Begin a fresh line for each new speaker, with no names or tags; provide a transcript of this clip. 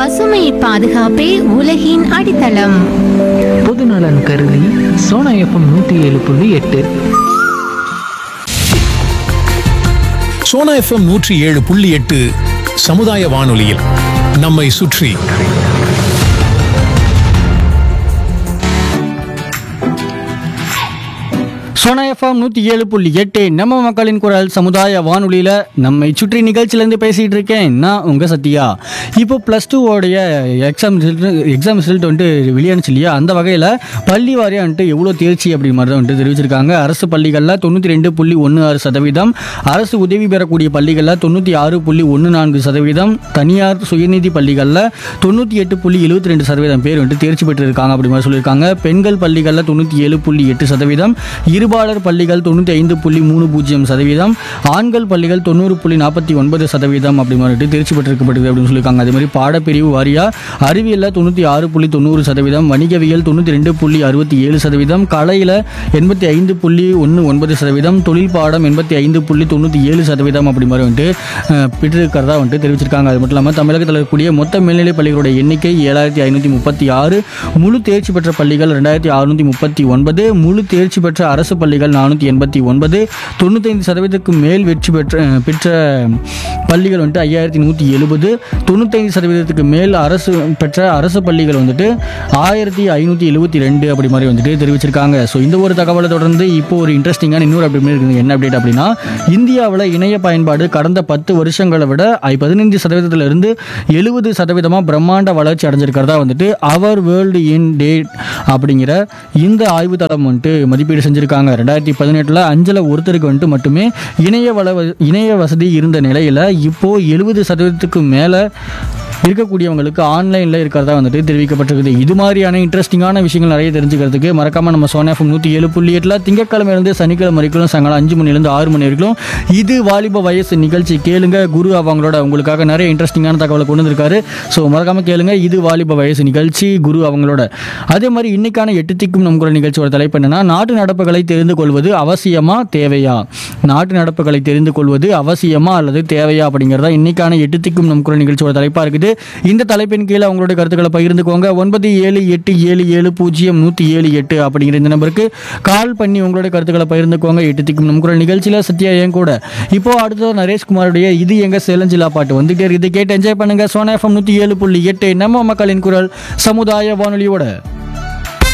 பசுமை பாதுகாப்பே உலகின் அடித்தளம்
பொதுநலன் கருதி சோனா எஃப்எம் நூற்றி ஏழு புள்ளி எட்டு
சோனா எஃப்எம் நூற்றி ஏழு புள்ளி எட்டு சமுதாய வானொலியில் நம்மை சுற்றி
சோனா எஃப்எம் நூற்றி ஏழு புள்ளி எட்டு நம்ம மக்களின் குரல் சமுதாய வானொலியில் நம்மை சுற்றி நிகழ்ச்சியிலேருந்து பேசிகிட்டு இருக்கேன் நான் உங்கள் சத்யா இப்போ ப்ளஸ் டூவோடைய எக்ஸாம் ரிசல்ட் எக்ஸாம் ரிசல்ட் வந்துட்டு வெளியானுச்சு இல்லையா அந்த வகையில் பள்ளி வாரியாக வந்துட்டு எவ்வளோ தேர்ச்சி அப்படி மாதிரி தான் வந்துட்டு தெரிவிச்சிருக்காங்க அரசு பள்ளிகளில் தொண்ணூற்றி ரெண்டு புள்ளி ஒன்று ஆறு சதவீதம் அரசு உதவி பெறக்கூடிய பள்ளிகளில் தொண்ணூற்றி ஆறு புள்ளி ஒன்று நான்கு சதவீதம் தனியார் சுயநிதி பள்ளிகளில் தொண்ணூற்றி எட்டு புள்ளி எழுபத்தி ரெண்டு சதவீதம் பேர் வந்துட்டு தேர்ச்சி பெற்றிருக்காங்க அப்படி மாதிரி சொல்லியிருக்காங்க பெண்கள் பள்ளிகளில் தொண்ணூற்றி ஏழு புள்ளி எட்டு சதவீதம் இருபாலர் பள்ளிகள் தொண்ணூற்றி ஐந்து புள்ளி மூணு பூஜ்ஜியம் சதவீதம் ஆண்கள் பள்ளிகள் தொண்ணூறு புள்ளி நாற்பத்தி ஒன்பது சதவீதம் அப்படி மாதிரிட்டு தேர்ச்சி பெற்றிருக்கப்பட்டது அப்படின்னு சொல்லியிருக்காங்க அதே மாதிரி பாடப்பிரிவு வாரியாக அறிவியலில் தொண்ணூற்றி ஆறு புள்ளி தொண்ணூறு சதவீதம் வணிகவியல் தொண்ணூற்றி ரெண்டு புள்ளி அறுபத்தி ஏழு சதவீதம் கலையில் எண்பத்தி ஐந்து புள்ளி ஒன்று ஒன்பது சதவீதம் தொழில் பாடம் எண்பத்தி ஐந்து புள்ளி தொண்ணூற்றி ஏழு சதவீதம் அப்படி மாதிரி வந்துட்டு அஹ், பெற்றிருக்கிறதா வந்துட்டு தெரிவிச்சிருக்காங்க அது மட்டும் இல்லாமல் தமிழகத்தில் இருக்கக்கூடிய மொத்த மேல்நிலை பள்ளிகளுடைய எண்ணிக்கை ஏழாயிரத்தி ஐநூற்றி முப்பத்தி ஆறு முழு தேர்ச்சி பெற்ற பள்ளிகள் ரெண்டாயிரத்தி அறுநூற்றி முப்பத்தி ஒன்பது முழு தேர்ச்சி பெற்ற அரசு பள்ளிகள் நானூற்றி எண்பத்தி ஒன்பது தொண்ணூத்தைந்து சதவீதத்துக்கு மேல் வெற்றி பெற்ற அஹ், பெற்ற பள்ளிகள் வந்துட்டு ஐயாயிரத்தி நூற்றி எழுபது தொண்ணூத்தைந்து சதவீதத்துக்கு மேல் அரசு பெற்ற அரசு பள்ளிகள் வந்துட்டு ஆயிரத்தி ஐநூற்றி எழுபத்தி ரெண்டு அப்படி மாதிரி வந்துட்டு தெரிவிச்சிருக்காங்க ஸோ இந்த ஒரு தகவலை தொடர்ந்து இப்போ ஒரு இன்ட்ரெஸ்டிங்கான இன்னொரு அப்டேட் இருக்குது என்ன அப்டேட் அப்படின்னா இந்தியாவில் இணைய பயன்பாடு கடந்த பத்து வருஷங்களை விட ஐ- பதினைந்து சதவீதத்திலிருந்து எழுபது சதவீதமாக பிரம்மாண்ட வளர்ச்சி அடைஞ்சிருக்கிறதா வந்துட்டு அவர் வேர்ல்டு இன் டேட் அப்படிங்கிற இந்த ஆய்வு தளம் வந்துட்டு மதிப்பீடு செஞ்சுருக்காங்க ரெண்டாயிரத்தி பதினெட்டில் அஞ்சல ஒருத்தருக்கு வந்துட்டு மட்டுமே இணைய வள இணைய வசதி இருந்த நிலையில் இப்போது எழுபது சதவீதத்துக்கு மேலே இருக்கக்கூடியவங்களுக்கு ஆன்லைனில் இருக்கிறதா வந்துட்டு தெரிவிக்கப்பட்டிருக்குது இது மாதிரியான இன்ட்ரெஸ்டிங்கான விஷயங்கள் நிறைய தெரிஞ்சுக்கிறதுக்கு மறக்காம நம்ம சோனா எஃப்எம் நூற்றி ஏழு புள்ளி எட்டில் திங்கக்கிழமையிலேருந்து சனிக்கிழமை வரைக்கும் சாயங்காலம் அஞ்சு மணிலேருந்து ஆறு மணி வரைக்கும் இது வாலிப வயசு நிகழ்ச்சி கேளுங்க குரு அவங்களோட உங்களுக்காக நிறைய இன்ட்ரெஸ்டிங்கான தகவலை கொண்டு வந்திருக்காரு ஸோ மறக்காம கேளுங்க இது வாலிப வயசு நிகழ்ச்சி குரு அவங்களோட அதே மாதிரி இன்னைக்கான எட்டு திக்கும் நம் குரல் நிகழ்ச்சியோட தலைப்பு என்னன்னா நாட்டு நடப்புகளை தெரிந்து கொள்வது அவசியமா தேவையா நாட்டு நடப்புகளை தெரிந்து கொள்வது அவசியமா அல்லது தேவையா அப்படிங்கிறதா இன்னைக்கான எட்டு திக்கும் நம் குரல் நிகழ்ச்சியோட தலைப்பா இருக்குது இந்த தலைப்பின் கீழே உங்களுடைய கருத்துக்களை பகிர்ந்துக்கோங்க ஒன்பது ஏழு எட்டு ஏழு ஏழு பூஜ்ஜியம் நூற்றி ஏழு எட்டு அப்படிங்கிற இந்த நம்பருக்கு கால் பண்ணி உங்களுடைய கருத்துக்களை பகிர்ந்துக்கோங்க எட்டு திக்கும் நம் குரல் நிகழ்ச்சியில் சத்யா என் கூட இப்போ அடுத்தது நரேஷ்குமாருடைய இது எங்க சேலஞ்சிலா பாட்டு வந்துட்டே இருக்குது கேட்டு என்ஜாய் பண்ணுங்க சோனா எஃப்எம் நூற்றி ஏழு புள்ளி எட்டு நம்ம மக்களின் குரல் சமுதாய வானொலியோட